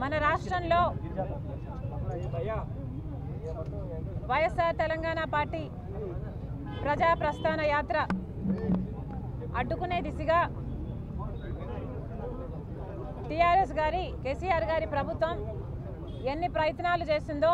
మన రాష్ట్రంలో వైఎస్ఆర్ తెలంగాణ పార్టీ ప్రజా ప్రస్థాన యాత్ర అడ్డుకునే దిశగా టీఆర్ఎస్ గారి కేసీఆర్ గారి ప్రభుత్వం ఎన్ని ప్రయత్నాలు చేసిందో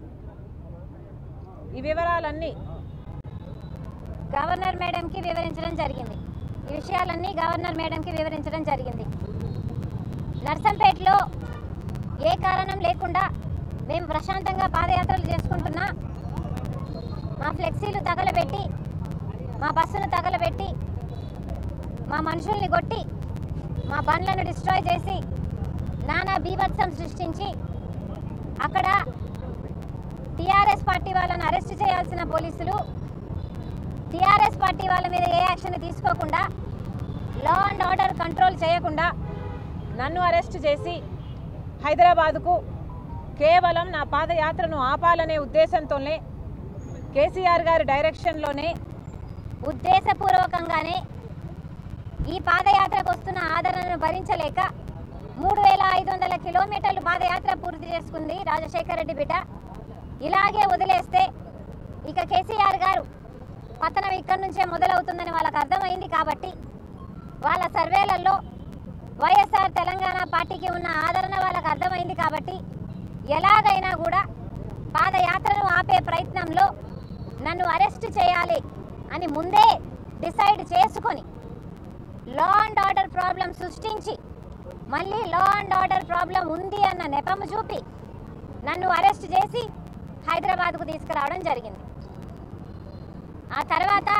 ఈ వివరాలన్నీ గవర్నర్ మేడంకి వివరించడం జరిగింది ఈ విషయాలన్నీ గవర్నర్ మేడంకి వివరించడం జరిగింది నర్సంపేటలో ఏ కారణం లేకుండా మేము ప్రశాంతంగా పాదయాత్రలు చేసుకుంటున్నా మా ఫ్లెక్సీలు తగలబెట్టి మా బస్సును తగలబెట్టి మా మనుషుల్ని కొట్టి మా బండ్లను డిస్ట్రాయ్ చేసి నానా బీభత్సం సృష్టించి అక్కడ టీఆర్ఎస్ పార్టీ వాళ్ళని అరెస్ట్ చేయాల్సిన పోలీసులు టీఆర్ఎస్ పార్టీ వాళ్ళ మీద ఏ యాక్షన్ తీసుకోకుండా లా అండ్ ఆర్డర్ కంట్రోల్ చేయకుండా నన్ను అరెస్ట్ చేసి హైదరాబాదుకు కేవలం నా పాదయాత్రను ఆపాలనే ఉద్దేశంతోనే కేసీఆర్ గారి డైరెక్షన్లోనే ఉద్దేశపూర్వకంగానే ఈ పాదయాత్రకు వస్తున్న ఆదరణను భరించలేక మూడు వేల ఐదు వందల కిలోమీటర్లు పాదయాత్ర పూర్తి చేసుకుంది రాజశేఖర రెడ్డి బిడ్డ ఇలాగే వదిలేస్తే ఇక కేసీఆర్ గారు పతనం ఇక్కడి నుంచే మొదలవుతుందని వాళ్ళకి అర్థమైంది కాబట్టి వాళ్ళ సర్వేలలో వైఎస్ఆర్ తెలంగాణ పార్టీకి ఉన్న ఆదరణ వాళ్ళకి అర్థమైంది కాబట్టి ఎలాగైనా కూడా పాదయాత్రను ఆపే ప్రయత్నంలో నన్ను అరెస్ట్ చేయాలి అని ముందే డిసైడ్ చేసుకొని లా అండ్ ఆర్డర్ ప్రాబ్లం సృష్టించి మళ్ళీ లా అండ్ ఆర్డర్ ప్రాబ్లం ఉంది అన్న నెపము చూపి నన్ను అరెస్ట్ చేసి హైదరాబాద్కు తీసుకురావడం జరిగింది ఆ తర్వాత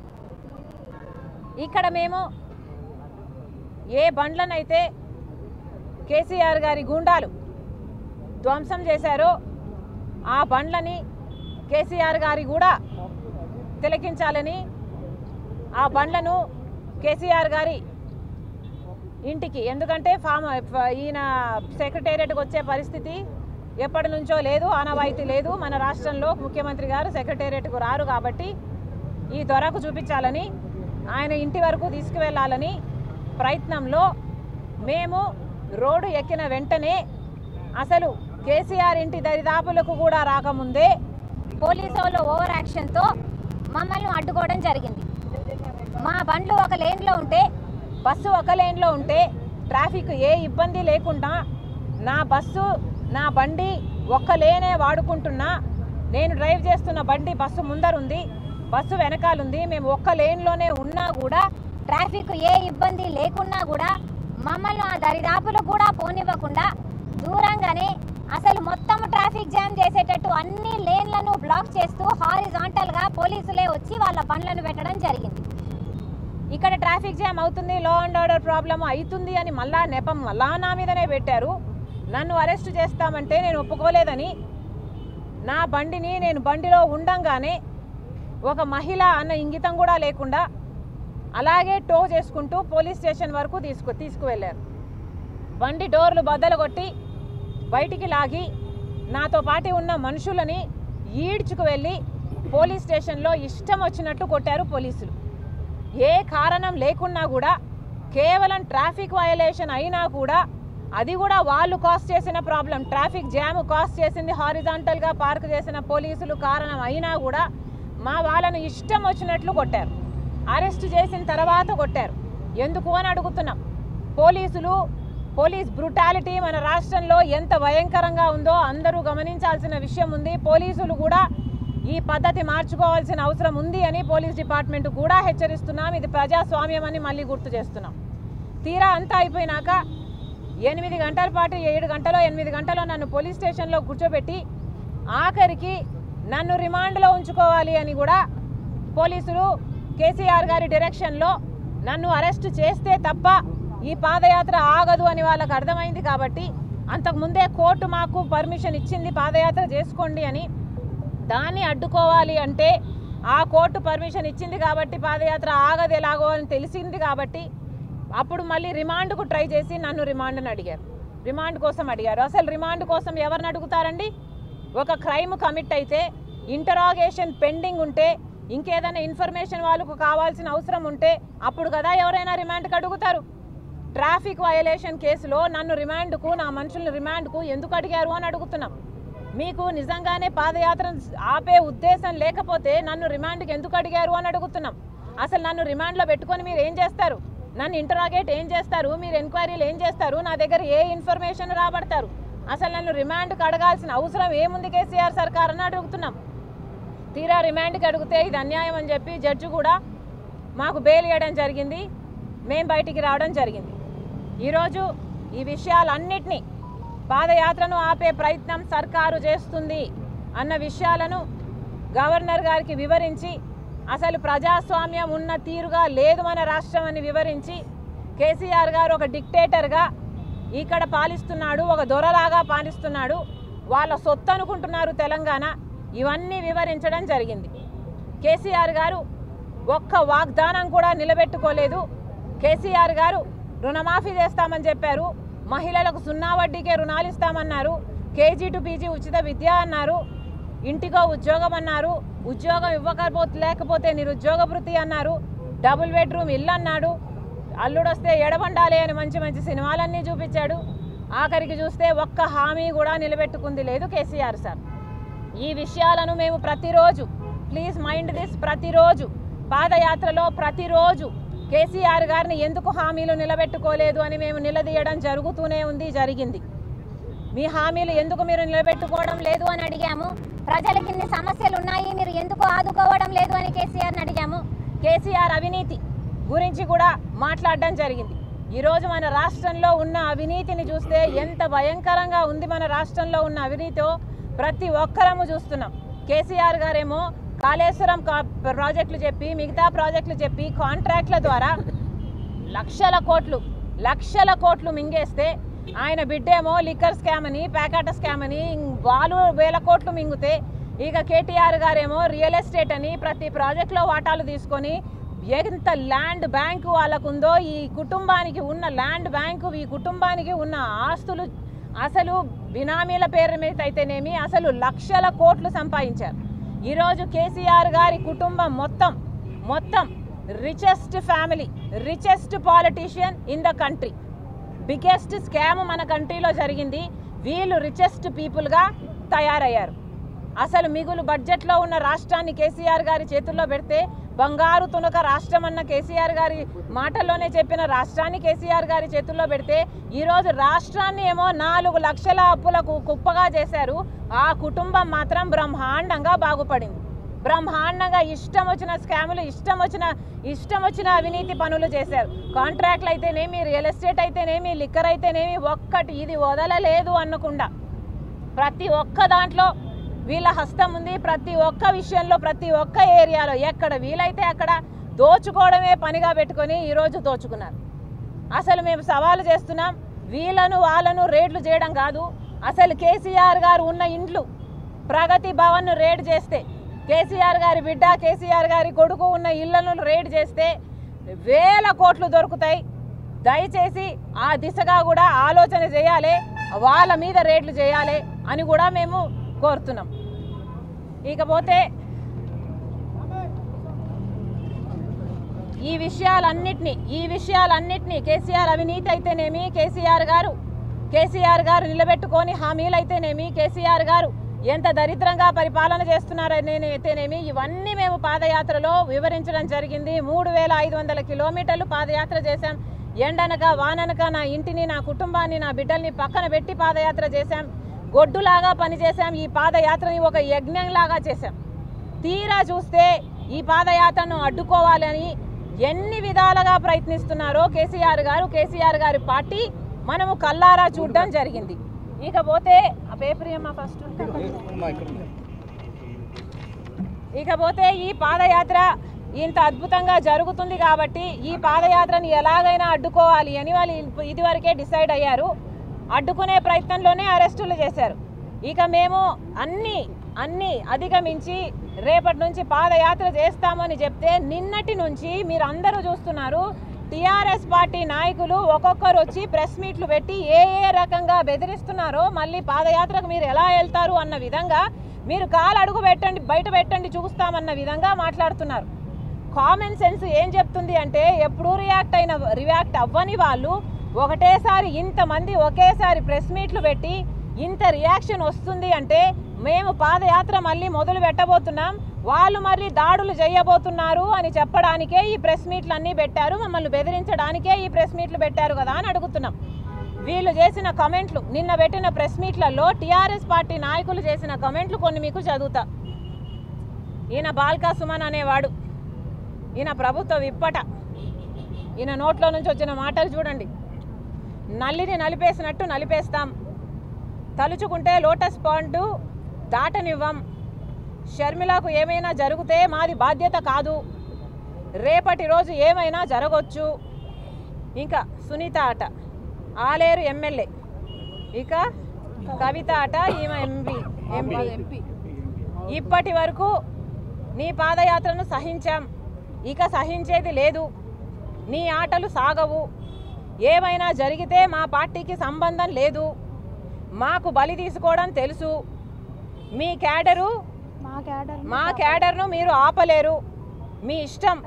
ఇక్కడ మేము ఏ బండ్లనైతే కేసీఆర్ గారి గూండాలు ధ్వంసం చేశారో ఆ బండ్లని కేసీఆర్ గారి కూడా తిలకించాలని ఆ బండ్లను కేసీఆర్ గారి ఇంటికి ఎందుకంటే ఫామ్ ఫ- ఈయన సెక్రటేరియట్కి వచ్చే పరిస్థితి ఎప్పటి నుంచో లేదు ఆనవాయితీ లేదు మన రాష్ట్రంలో ముఖ్యమంత్రి గారు సెక్రటేరియట్కు రారు కాబట్టి ఈ దొరకు చూపించాలని ఆయన ఇంటి వరకు తీసుకువెళ్ళాలని ప్రయత్నంలో మేము రోడ్డు ఎక్కిన వెంటనే అసలు కేసీఆర్ ఇంటి దరిదాపులకు కూడా రాకముందే పోలీసు వాళ్ళు ఓవర్ యాక్షన్తో మమ్మల్ని అడ్డుకోవడం జరిగింది మా బండ్లు ఒక లేన్లో ఉంటే బస్సు ఒక లేన్లో ఉంటే ట్రాఫిక్ ఏ ఇబ్బంది లేకుండా నా బస్సు నా బండి ఒక్క లేనే వాడుకుంటున్నా నేను డ్రైవ్ చేస్తున్న బండి బస్సు ముందరుంది బస్సు వెనకాలుంది మేము ఒక్క లేన్లోనే ఉన్నా కూడా ట్రాఫిక్ ఏ ఇబ్బంది లేకున్నా కూడా మమ్మల్ని ఆ దరిదాపులు కూడా పోనివ్వకుండా దూరంగానే అసలు మొత్తం ట్రాఫిక్ జామ్ చేసేటట్టు అన్ని లేన్లను బ్లాక్ చేస్తూ హారిజాంటల్ గా పోలీసులే వచ్చి వాళ్ళ బండ్లను పెట్టడం జరిగింది ఇక్కడ ట్రాఫిక్ జామ్ అవుతుంది లా అండ్ ఆర్డర్ ప్రాబ్లం అవుతుంది అని మళ్ళా నెపం మళ్ళా నా మీదనే పెట్టారు నన్ను అరెస్ట్ చేస్తామంటే నేను ఒప్పుకోలేదని నా బండిని నేను బండిలో ఉండంగానే ఒక మహిళ అన్న ఇంగితం కూడా లేకుండా అలాగే టో చేసుకుంటూ పోలీస్ స్టేషన్ వరకు తీసుకు తీసుకువెళ్ళారు బండి డోర్లు బద్దలు కొట్టి బయటికి లాగి నాతో పాటు ఉన్న మనుషులని ఈడ్చుకు వెళ్ళి పోలీస్ స్టేషన్లో ఇష్టం వచ్చినట్టు కొట్టారు పోలీసులు ఏ కారణం లేకున్నా కూడా కేవలం ట్రాఫిక్ వయలేషన్ అయినా కూడా అది కూడా వాళ్ళు కాస్ట్ చేసిన ప్రాబ్లం ట్రాఫిక్ జామ్ కాస్ట్ చేసింది హారిజాంటల్గా పార్క్ చేసిన పోలీసులు కారణం అయినా కూడా మా వాళ్ళను ఇష్టం వచ్చినట్లు కొట్టారు అరెస్ట్ చేసిన తర్వాత కొట్టారు ఎందుకు అని అడుగుతున్నాం పోలీసులు పోలీస్ బ్రుటాలిటీ మన రాష్ట్రంలో ఎంత భయంకరంగా ఉందో అందరూ గమనించాల్సిన విషయం ఉంది పోలీసులు కూడా ఈ పద్ధతి మార్చుకోవాల్సిన అవసరం ఉంది అని పోలీస్ డిపార్ట్మెంట్ కూడా హెచ్చరిస్తున్నాం ఇది ప్రజాస్వామ్యం అని మళ్ళీ గుర్తు చేస్తున్నాం తీరా అంతా అయిపోయినాక ఎనిమిది గంటల పాటు ఏడు గంటలో ఎనిమిది గంటలో నన్ను పోలీస్ స్టేషన్లో కూర్చోబెట్టి ఆఖరికి నన్ను రిమాండ్లో ఉంచుకోవాలి అని కూడా పోలీసులు కేసీఆర్ గారి డైరెక్షన్లో నన్ను అరెస్ట్ చేస్తే తప్ప ఈ పాదయాత్ర ఆగదు అని వాళ్ళకి అర్థమైంది కాబట్టి అంతకుముందే కోర్టు మాకు పర్మిషన్ ఇచ్చింది పాదయాత్ర చేసుకోండి అని దాన్ని అడ్డుకోవాలి అంటే ఆ కోర్టు పర్మిషన్ ఇచ్చింది కాబట్టి పాదయాత్ర ఆగదు ఎలాగో అని తెలిసింది కాబట్టి అప్పుడు మళ్ళీ రిమాండ్కు ట్రై చేసి నన్ను రిమాండ్ని అడిగారు రిమాండ్ కోసం అడిగారు అసలు రిమాండ్ కోసం ఎవరిని అడుగుతారండి ఒక క్రైమ్ కమిట్ అయితే ఇంటరాగేషన్ పెండింగ్ ఉంటే ఇంకేదైనా ఇన్ఫర్మేషన్ వాళ్ళకు కావాల్సిన అవసరం ఉంటే అప్పుడు కదా ఎవరైనా రిమాండ్కి అడుగుతారు ట్రాఫిక్ వయలేషన్ కేసులో నన్ను రిమాండ్కు నా మనుషుల్ని రిమాండ్కు ఎందుకు అడిగారు అని అడుగుతున్నాం మీకు నిజంగానే పాదయాత్ర ఆపే ఉద్దేశం లేకపోతే నన్ను రిమాండ్కి ఎందుకు అడిగారు అని అడుగుతున్నాం అసలు నన్ను రిమాండ్లో పెట్టుకొని మీరు ఏం చేస్తారు నన్ను ఇంటరాగేట్ ఏం చేస్తారు మీరు ఎంక్వైరీలు ఏం చేస్తారు నా దగ్గర ఏ ఇన్ఫర్మేషన్ రాబడతారు అసలు నన్ను రిమాండ్కి అడగాల్సిన అవసరం ఏముంది కేసీఆర్ సర్కార్ అని అడుగుతున్నాం తీరా రిమాండ్కి అడిగితే ఇది అన్యాయం అని చెప్పి జడ్జి కూడా మాకు బెయిల్ ఇవ్వడం జరిగింది మేము బయటికి రావడం జరిగింది ఈరోజు ఈ విషయాలన్నిటినీ పాదయాత్రను ఆపే ప్రయత్నం సర్కారు చేస్తుంది అన్న విషయాలను గవర్నర్ గారికి వివరించి అసలు ప్రజాస్వామ్యం ఉన్న తీరుగా లేదు మన రాష్ట్రం అని వివరించి కేసీఆర్ గారు ఒక డిక్టేటర్గా ఇక్కడ పాలిస్తున్నాడు ఒక దొరలాగా పాలిస్తున్నాడు వాళ్ళ సొత్తు అనుకుంటున్నారు తెలంగాణ ఇవన్నీ వివరించడం జరిగింది కేసీఆర్ గారు ఒక్క వాగ్దానం కూడా నిలబెట్టుకోలేదు కేసీఆర్ గారు రుణమాఫీ చేస్తామని చెప్పారు మహిళలకు సున్నా వడ్డీకే రుణాలు ఇస్తామన్నారు కేజీ టు పీజీ ఉచిత విద్య అన్నారు ఇంటికో ఉద్యోగం అన్నారు ఉద్యోగం ఇవ్వకపోతే లేకపోతే నిరుద్యోగ వృత్తి అన్నారు డబుల్ బెడ్రూమ్ ఇల్లు అన్నాడు అల్లుడొస్తే ఎడబండాలి అని మంచి మంచి సినిమాలన్నీ చూపించాడు ఆఖరికి చూస్తే ఒక్క హామీ కూడా నిలబెట్టుకుంది లేదు కేసీఆర్ సార్ ఈ విషయాలను మేము ప్రతిరోజు ప్లీజ్ మైండ్ దిస్ ప్రతిరోజు పాదయాత్రలో ప్రతిరోజు కేసీఆర్ గారిని ఎందుకు హామీలు నిలబెట్టుకోలేదు అని మేము నిలదీయడం జరుగుతూనే ఉంది జరిగింది మీ హామీలు ఎందుకు మీరు నిలబెట్టుకోవడం లేదు లేదు అని అడిగాము ప్రజలకి ఇన్ని సమస్యలు ఉన్నాయి మీరు ఎందుకు ఆదుకోవడం లేదు అని కేసీఆర్ని అడిగాము కేసీఆర్ అవినీతి గురించి కూడా మాట్లాడడం జరిగింది ఈరోజు మన రాష్ట్రంలో ఉన్న అవినీతిని చూస్తే ఎంత భయంకరంగా ఉంది మన రాష్ట్రంలో ఉన్న అవినీతో ప్రతి ఒక్కరము చూస్తున్నాం కేసీఆర్ గారేమో కాళేశ్వరం కా- ప్రాజెక్టులు చెప్పి మిగతా ప్రాజెక్టులు చెప్పి కాంట్రాక్ట్ల ద్వారా లక్షల కోట్లు లక్షల కోట్లు మింగేస్తే ఆయన బిడ్డేమో లిక్కర్ స్కామ్ అని ప్యాకాట స్కామ్ అని ఇం- వాళ్ళు వేల కోట్లు మింగితే ఇక కేటీఆర్ గారేమో రియల్ ఎస్టేట్ అని ప్రతి ప్రాజెక్ట్లో వాటాలు తీసుకొని ఎంత ల్యాండ్ బ్యాంకు వాళ్ళకు ఉందో ఈ కుటుంబానికి ఉన్న ల్యాండ్ బ్యాంకు ఈ కుటుంబానికి ఉన్న ఆస్తులు అసలు బినామీల పేరు మీద అయితేనేమి అసలు లక్షల కోట్లు సంపాదించారు ఈరోజు కేసీఆర్ గారి కుటుంబం మొత్తం మొత్తం richest family richest politician in the country biggest scam మన కంట్రీలో జరిగింది వీళ్ళు రిచెస్ట్ పీపుల్గా తయారయ్యారు అసలు మిగులు బడ్జెట్లో ఉన్న రాష్ట్రాన్ని కేసీఆర్ గారి చేతుల్లో పెడితే బంగారు తునక రాష్ట్రం అన్న కేసీఆర్ గారి మాటల్లోనే చెప్పిన రాష్ట్రాన్ని కేసీఆర్ గారి చేతుల్లో పెడితే ఈరోజు రాష్ట్రాన్ని ఏమో నాలుగు లక్షల అప్పులకు కుప్పగా చేశారు ఆ కుటుంబం మాత్రం బ్రహ్మాండంగా బాగుపడింది బ్రహ్మాండంగా ఇష్టం వచ్చిన స్కాములు ఇష్టం వచ్చిన ఇష్టం వచ్చిన అవినీతి పనులు చేశారు కాంట్రాక్ట్లు అయితేనేమి రియల్ ఎస్టేట్ అయితేనేమి లిక్కర్ అయితేనేమి ఒక్కటి ఇది వదలలేదు అనకుండా ప్రతి ఒక్క దాంట్లో వీళ్ళ హస్తం ఉంది ప్రతి ఒక్క విషయంలో ప్రతి ఒక్క ఏరియాలో ఎక్కడ వీలైతే అక్కడ దోచుకోవడమే పనిగా పెట్టుకొని ఈరోజు దోచుకున్నారు అసలు మేము సవాలు చేస్తున్నాం వీళ్ళను వాళ్ళను రేట్లు చేయడం కాదు అసలు కేసీఆర్ గారు ఉన్న ఇండ్లు ప్రగతి భవన్ను రేడ్ చేస్తే కేసీఆర్ గారి బిడ్డ కేసీఆర్ గారి కొడుకు ఉన్న ఇళ్లను రేడ్ చేస్తే వేల కోట్లు దొరుకుతాయి దయచేసి ఆ దిశగా కూడా ఆలోచన చేయాలి వాళ్ళ మీద రేట్లు చేయాలి అని కూడా మేము కోరుతున్నాం ఇకపోతే ఈ విషయాలన్నిటినీ ఈ విషయాలన్నిటినీ కేసీఆర్ అవినీతి అయితేనేమి కేసీఆర్ గారు కేసీఆర్ గారు నిలబెట్టుకొని హామీలు అయితేనేమి కేసీఆర్ గారు ఎంత దరిద్రంగా పరిపాలన చేస్తున్నారని అయితేనేమి ఇవన్నీ మేము పాదయాత్రలో వివరించడం జరిగింది మూడు వేల ఐదు వందల కిలోమీటర్లు పాదయాత్ర చేశాం ఎండనక వాననక నా ఇంటిని నా కుటుంబాన్ని నా బిడ్డల్ని పక్కన పెట్టి పాదయాత్ర చేశాం గొడ్డులాగా పనిచేశాం ఈ పాదయాత్రని ఒక యజ్ఞంలాగా చేశాం తీరా చూస్తే ఈ పాదయాత్రను అడ్డుకోవాలని ఎన్ని విధాలుగా ప్రయత్నిస్తున్నారో కేసీఆర్ గారు కేసీఆర్ గారి పార్టీ మనము కల్లారా చూడడం జరిగింది ఇకపోతే ఆ పేపర్ ఏమా ఫస్ట్ ఇకపోతే ఈ పాదయాత్ర ఇంత అద్భుతంగా జరుగుతుంది కాబట్టి ఈ పాదయాత్రను ఎలాగైనా అడ్డుకోవాలి అని వాళ్ళు ఇదివరకే డిసైడ్ అయ్యారు అడ్డుకునే ప్రయత్నంలోనే అరెస్టులు చేశారు ఇక మేము అన్ని అన్ని అధిగమించి రేపటి నుంచి పాదయాత్ర చేస్తామని చెప్తే నిన్నటి నుంచి మీరు అందరూ చూస్తున్నారు టీఆర్ఎస్ పార్టీ నాయకులు ఒక్కొక్కరు వచ్చి ప్రెస్ మీట్లు పెట్టి ఏ ఏ రకంగా బెదిరిస్తున్నారో మళ్ళీ పాదయాత్రకు మీరు ఎలా వెళ్తారు అన్న విధంగా మీరు కాలు అడుగు పెట్టండి బయట పెట్టండి చూస్తామన్న విధంగా మాట్లాడుతున్నారు కామన్ సెన్స్ ఏం చెప్తుంది అంటే ఎప్పుడూ రియాక్ట్ అయిన రియాక్ట్ అవ్వని వాళ్ళు ఒకటేసారి ఇంతమంది ఒకేసారి ప్రెస్ మీట్లు పెట్టి ఇంత రియాక్షన్ వస్తుంది అంటే మేము పాదయాత్ర మళ్ళీ మొదలు పెట్టబోతున్నాం వాళ్ళు మళ్ళీ దాడులు చేయబోతున్నారు అని చెప్పడానికే ఈ ప్రెస్ మీట్లు అన్నీ పెట్టారు మమ్మల్ని బెదిరించడానికే ఈ ప్రెస్ మీట్లు పెట్టారు కదా అని అడుగుతున్నాం వీళ్ళు చేసిన కమెంట్లు నిన్న పెట్టిన ప్రెస్ మీట్లలో టీఆర్ఎస్ పార్టీ నాయకులు చేసిన కమెంట్లు కొన్ని మీకు చదువుతా ఈయన బాల్కా సుమన్ అనేవాడు ఈయన ప్రభుత్వ విప్పట ఈయన నోట్లో నుంచి వచ్చిన మాటలు చూడండి నల్లిని నలిపేసినట్టు నలిపేస్తాం తలుచుకుంటే లోటస్ పాండు దాటనివ్వం షర్మిలకు ఏమైనా జరిగితే మాది బాధ్యత కాదు రేపటి రోజు ఏమైనా జరగవచ్చు ఇంకా సునీత ఆట ఆలేరు ఎమ్మెల్యే ఇక కవిత ఆట ఈమె ఎంపీ ఎంపీ ఇప్పటి వరకు నీ పాదయాత్రను సహించాం ఇక సహించేది లేదు నీ ఆటలు సాగవు ఏమైనా జరిగితే మా పార్టీకి సంబంధం లేదు మాకు బలి తీసుకోవడం తెలుసు మీ క్యాడరు మా క్యాడర్ మా క్యాడర్ను మీరు ఆపలేరు మీ ఇష్టం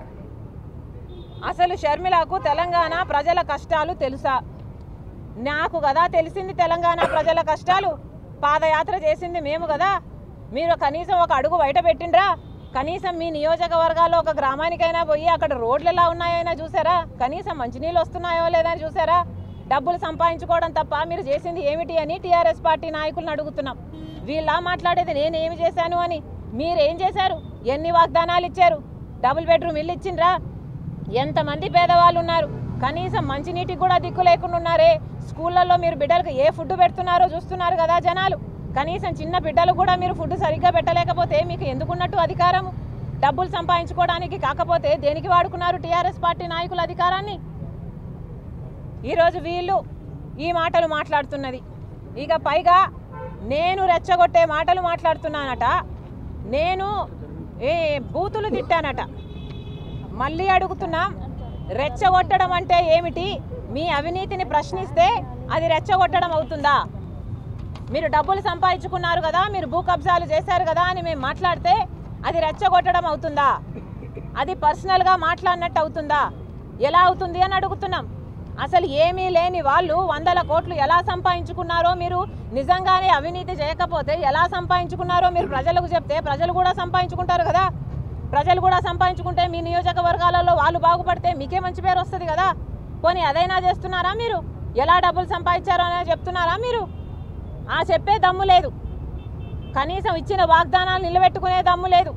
అసలు షర్మిలకు తెలంగాణ ప్రజల కష్టాలు తెలుసా నాకు కదా తెలిసింది తెలంగాణ ప్రజల కష్టాలు పాదయాత్ర చేసింది మేము కదా మీరు కనీసం ఒక అడుగు బయట పెట్టిండ్రా కనీసం మీ నియోజకవర్గాల్లో ఒక గ్రామానికైనా పోయి అక్కడ రోడ్లు ఎలా ఉన్నాయో చూసారా కనీసం మంచినీళ్ళు వస్తున్నాయో లేదని చూసారా డబ్బులు సంపాదించుకోవడం తప్ప మీరు చేసింది ఏమిటి అని టీఆర్ఎస్ పార్టీ నాయకులను అడుగుతున్నాం వీళ్ళ మాట్లాడేది నేనేమి చేశాను అని మీరేం చేశారు ఎన్ని వాగ్దానాలు ఇచ్చారు డబుల్ బెడ్రూమ్ ఇల్లు ఇచ్చిండ్రా ఎంతమంది పేదవాళ్ళు ఉన్నారు కనీసం మంచినీటికి కూడా దిక్కు లేకుండా ఉన్నారే స్కూళ్ళల్లో మీరు బిడ్డలకు ఏ ఫుడ్ పెడుతున్నారో చూస్తున్నారు కదా జనాలు కనీసం చిన్న బిడ్డలు కూడా మీరు ఫుడ్ సరిగ్గా పెట్టలేకపోతే మీకు ఎందుకున్నట్టు అధికారము డబ్బులు సంపాదించుకోవడానికి కాకపోతే దేనికి వాడుకున్నారు టీఆర్ఎస్ పార్టీ నాయకుల అధికారాన్ని ఈరోజు వీళ్ళు ఈ మాటలు మాట్లాడుతున్నది ఇక పైగా నేను రెచ్చగొట్టే మాటలు మాట్లాడుతున్నానట నేను ఏ బూతులు తిట్టానట మళ్ళీ అడుగుతున్నాం రెచ్చగొట్టడం అంటే ఏమిటి మీ అవినీతిని ప్రశ్నిస్తే అది రెచ్చగొట్టడం అవుతుందా మీరు డబ్బులు సంపాదించుకున్నారు కదా మీరు భూ కబ్జాలు చేశారు కదా అని మేము మాట్లాడితే అది రెచ్చగొట్టడం అవుతుందా అది పర్సనల్గా మాట్లాడినట్టు అవుతుందా ఎలా అవుతుంది అని అడుగుతున్నాం అసలు ఏమీ లేని వాళ్ళు వందల కోట్లు ఎలా సంపాదించుకున్నారో మీరు నిజంగానే అవినీతి చేయకపోతే ఎలా సంపాదించుకున్నారో మీరు ప్రజలకు చెప్తే ప్రజలు కూడా సంపాదించుకుంటారు కదా ప్రజలు కూడా సంపాదించుకుంటే మీ నియోజకవర్గాలలో వాళ్ళు బాగుపడితే మీకే మంచి పేరు వస్తుంది కదా పోనీ అదైనా చేస్తున్నారా మీరు ఎలా డబ్బులు సంపాదించారో అనేది చెప్తున్నారా మీరు ఆ చెప్పే దమ్ము లేదు కనీసం ఇచ్చిన వాగ్దానాలు నిలబెట్టుకునే దమ్ము లేదు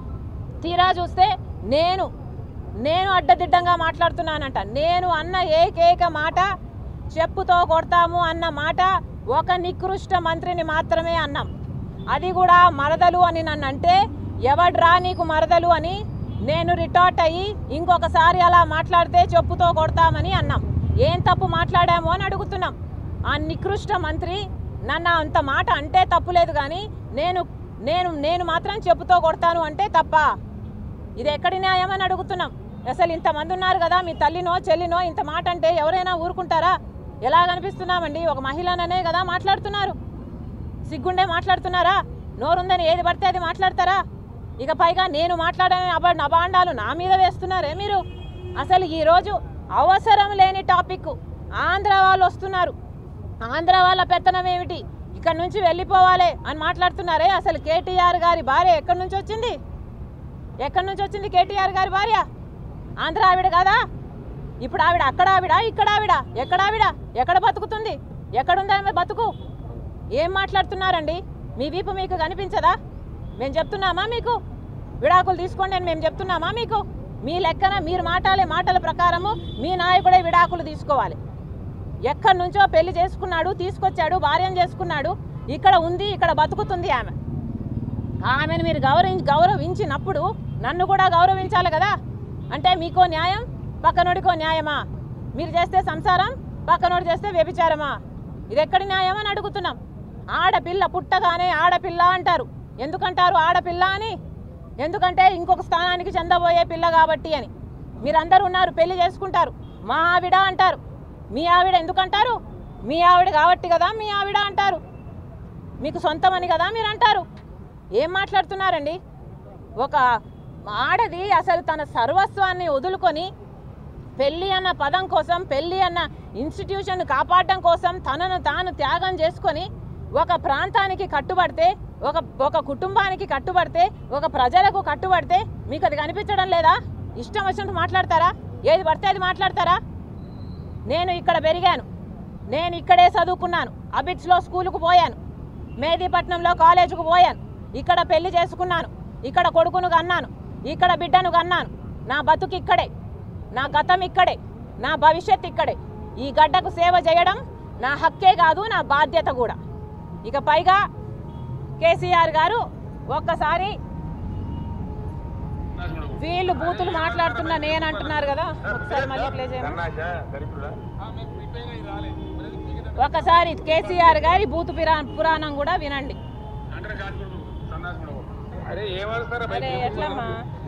తీరా చూస్తే నేను నేను అడ్డదిడ్డంగా మాట్లాడుతున్నానంట నేను అన్న ఏకైక మాట చెప్పుతో కొడతాము అన్న మాట ఒక నికృష్ట మంత్రిని మాత్రమే అన్నాం అది కూడా మరదలు అని నన్ను అంటే ఎవడ్రా నీకు మరదలు అని నేను రిటార్ట్ అయ్యి ఇంకొకసారి అలా మాట్లాడితే చెప్పుతో కొడతామని అన్నాం ఏం తప్పు మాట్లాడాము అని అడుగుతున్నాం ఆ నికృష్ట మంత్రి నన్ను అంత మాట అంటే తప్పులేదు కానీ నేను నేను నేను మాత్రం చెప్పుతో కొడతాను అంటే తప్ప ఇది ఎక్కడి న్యాయం అని అడుగుతున్నాం అసలు ఇంతమంది ఉన్నారు కదా మీ తల్లినో చెల్లినో ఇంత మాట అంటే ఎవరైనా ఊరుకుంటారా ఎలా కనిపిస్తున్నామండి ఒక మహిళననే కదా మాట్లాడుతున్నారు సిగ్గుండే మాట్లాడుతున్నారా నోరుందని ఏది పడితే అది మాట్లాడతారా ఇక పైగా నేను మాట్లాడని అబ అబాండాలు నా మీద వేస్తున్నారే మీరు అసలు ఈరోజు అవసరం లేని టాపిక్ ఆంధ్ర వాళ్ళు వస్తున్నారు ఆంధ్ర వాళ్ళ పెత్తనం ఏమిటి ఇక్కడ నుంచి వెళ్ళిపోవాలి అని మాట్లాడుతున్నారే అసలు కేటీఆర్ గారి భార్య ఎక్కడి నుంచి వచ్చింది ఎక్కడి నుంచి వచ్చింది కేటీఆర్ గారి భార్య ఆంధ్ర ఆవిడ కాదా ఇప్పుడు ఆవిడ అక్కడ ఆవిడ ఇక్కడ ఆవిడ ఎక్కడ ఆవిడ ఎక్కడ బతుకుతుంది ఎక్కడుంది ఆమె బతుకు ఏం మాట్లాడుతున్నారండి మీ వీపు మీకు కనిపించదా మేము చెప్తున్నామా మీకు విడాకులు తీసుకోండి అని మేము చెప్తున్నామా మీకు మీ లెక్కన మీరు మాట్లాడే మాటల ప్రకారము మీ నాయకుడే విడాకులు తీసుకోవాలి ఎక్కడి నుంచో పెళ్లి చేసుకున్నాడు తీసుకొచ్చాడు భార్యను చేసుకున్నాడు ఇక్కడ ఉంది ఇక్కడ బతుకుతుంది ఆమె ఆమెను మీరు గౌరవించి గౌరవించినప్పుడు నన్ను కూడా గౌరవించాలి కదా అంటే మీకో న్యాయం పక్కనోడికో న్యాయమా మీరు చేస్తే సంసారం పక్కనోడు చేస్తే వ్యభిచారమా ఇది ఎక్కడి న్యాయం అని అడుగుతున్నాం ఆడపిల్ల పుట్టగానే ఆడపిల్ల అంటారు ఎందుకంటారు ఆడపిల్ల అని ఎందుకంటే ఇంకొక స్థానానికి చెందబోయే పిల్ల కాబట్టి అని మీరందరూ ఉన్నారు పెళ్లి చేసుకుంటారు మా ఆవిడ అంటారు మీ ఆవిడ ఎందుకంటారు మీ ఆవిడ కాబట్టి కదా మీ ఆవిడ అంటారు మీకు సొంతమని కదా మీరు అంటారు ఏం మాట్లాడుతున్నారండి ఒక ఆడది అసలు తన సర్వస్వాన్ని వదులుకొని పెళ్ళి అన్న పదం కోసం పెళ్ళి అన్న ఇన్స్టిట్యూషన్ కాపాడడం కోసం తనను తాను త్యాగం చేసుకొని ఒక ప్రాంతానికి కట్టుబడితే ఒక ఒక కుటుంబానికి కట్టుబడితే ఒక ప్రజలకు కట్టుబడితే మీకు అది కనిపించడం లేదా ఇష్టం వచ్చినట్టు మాట్లాడతారా ఏది పడితే అది మాట్లాడతారా నేను ఇక్కడ పెరిగాను నేను ఇక్కడే చదువుకున్నాను అబిట్స్లో స్కూలుకు పోయాను మేదీపట్నంలో కాలేజీకి పోయాను ఇక్కడ పెళ్లి చేసుకున్నాను ఇక్కడ కొడుకును కన్నాను ఇక్కడ బిడ్డను కన్నాను నా బతుకు ఇక్కడే నా గతం ఇక్కడే నా భవిష్యత్ ఇక్కడే ఈ గడ్డకు సేవ చేయడం నా హక్కే కాదు నా బాధ్యత కూడా ఇక పైగా కేసీఆర్ గారు ఒక్కసారి వీళ్ళు బూతులు మాట్లాడుతున్నా నేను అంటున్నారు కదా ఒకసారి మళ్ళీ ప్లే చేయండి ఒకసారి కేసీఆర్ గారి బూతు పిరా- పురాణం కూడా వినండి అరే ఏమరుస్తారా అరే ఎట్లమ్మా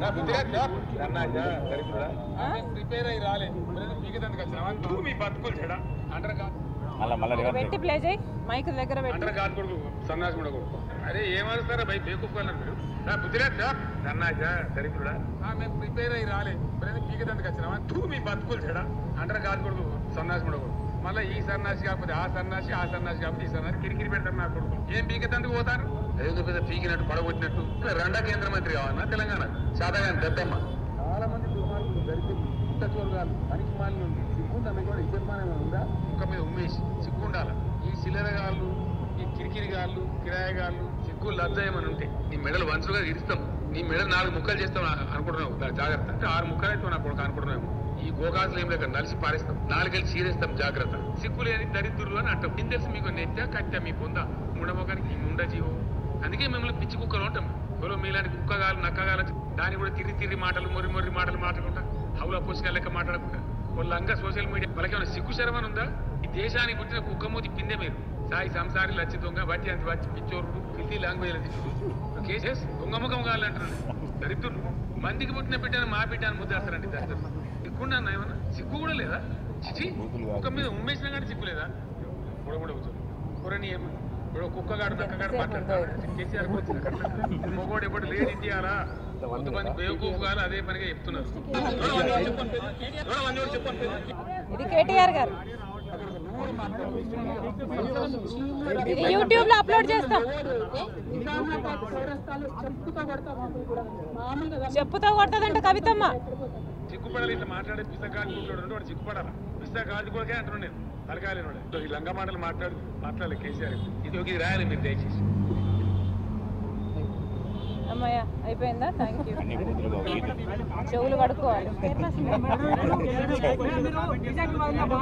ఆ? ప్రిపేర్ అయ్యి రాలే పీకదందుకు వచ్చినా నువ్వు మీ బతుకులు చెడా అంటారు కాదు మళ్ళా మళ్ళా ఇక పెట్టి ప్లే చేయి మైక్ దగ్గర పెట్టి అంటారు కాదు కొడుకు సన్నాసి కూడా కొడుకు అరే ఏమరుస్తారా భయ్ బేకూఫ్కాలన్నారు మీరు నా బుద్ధిరాదు సార్ సన్నాసా దరిద్రుడా మేము ప్రిపేర్ అయ్యి రాలే పీకదందుకు వచ్చినా నువ్వు మీ బతుకులు చెడా అంటారు కాదు కొడుకు సన్నాసి కూడా కొడుకు మళ్ళీ ఈ సన్నాసి కాకపోతే ఆ సన్నాసి ఆ సన్నాసి కాకపోతే ఈ సన్నాసి కిరికిరి పెడతారు నా కొడుకు ఏం పీకదందుకు పోతారు అదేందుకు పెద్ద పీకినట్టు పడగొట్టినట్టు రెండా కేంద్ర మంత్రి కావాలన్నా తెలంగాణ సాదాగాని దద్దమ్మ చాలా మంది దుర్మార్గులు దరిద్రులు ఇంతచోరుగాలు పనికి మాలిన సిగ్గుందా మీకు కూడా ఇబ్బంది ఉందా ఇంకా మీద ఉమ్మేసి సిగ్గుండాల ఈ చిల్లరగాళ్ళు ఈ కిరికిరిగాళ్ళు కిరాయగాళ్ళు సిగ్గు లజ్జ ఏమని ఉంటే నీ మెడలు వంచులుగా ఇరుస్తాం నీ మెడలు నాలుగు ముక్కలు చేస్తాం అ- అనుకుంటున్నావు దాని జాగ్రత్త అంటే ఆరు ముక్కలు అయితే నాకు కొడుకు అనుకుంటున్నావు ఈ గోకాసులు ఏం లేక నలిసి పారేస్తాం నాలుగేళ్ళు చీరేస్తాం జాగ్రత్త సిగ్గు లేని దరిద్రులు అని అంటాం ఏం తెలుసు మీకు నెత్త కట్టె మీ పొంద ముండమొకానికి ముండ జీవో అందుకే మిమ్మల్ని పిచ్చి కుక్కలు ఉంటాం ఎవరో మీలాంటి కుక్కగాలు నక్కగాలు దాన్ని కూడా తిరిగి తిరిగి మాటలు మొర్రి మొర్రి మాటలు మాట్లాడుకుంటా హౌల పోసిగా లెక్క మాట్లాడకుండా వాళ్ళంగా సోషల్ మీడియా వాళ్ళకి ఏమైనా సిగ్గు శరమని ఉందా ఈ దేశానికి పుట్టిన కుక్కమూతి పిందే మీరు సాయి సంసారి లచ్చి దొంగ బట్టి అంత వచ్చి పిచ్చోరుడు ఫిల్తీ లాంగ్వేజ్ కేసెస్ దొంగ ముఖం కావాలంటారు దరిద్రులు మందికి పుట్టిన బిడ్డను మా బిడ్డ అని ముద్దేస్తారండి దరిద్రులు సిగ్గున్నా ఏమన్నా సిగ్గు కూడా లేదా చిచి కుక్క మీద ఉమ్మేసినా కానీ సిగ్గు లేదా కూడా కూడా కూర్చో కూరని ఏమో ఇప్పుడు కుక్కగాడు నక్కగాడు మాట్లాడతాడు కేసీఆర్ కు వచ్చిన కథ. మొగోడు ఎప్పుడు లేని ఇండియారా కొంతమంది బేవకూఫ్ గాలు అదే పనిగా చెప్తున్నారు ఇది కేటీఆర్ గారు ఇది యూట్యూబ్ లో అప్లోడ్ చేస్తాం చెప్పుతో కొడతదంట కవితమ్మ సిగ్గుపడాలి ఇట్లా మాట్లాడే పిసగాడి కూర్చోడు వాడు సిగ్గుపడాలా పిసగాడి కొరకే అంటున్నాను నేను తలకాలి వాడు ఈ లంగా మాటలు మాట్లాడు మాట్లాడాలి కేసీఆర్ ఇది ఒక ఇది రాయాలి మీరు దయచేసి అమ్మయ్య అయిపోయిందా థ్యాంక్ యూ అన్ని బూతులుగా చెవులు కడుక్కోవాలి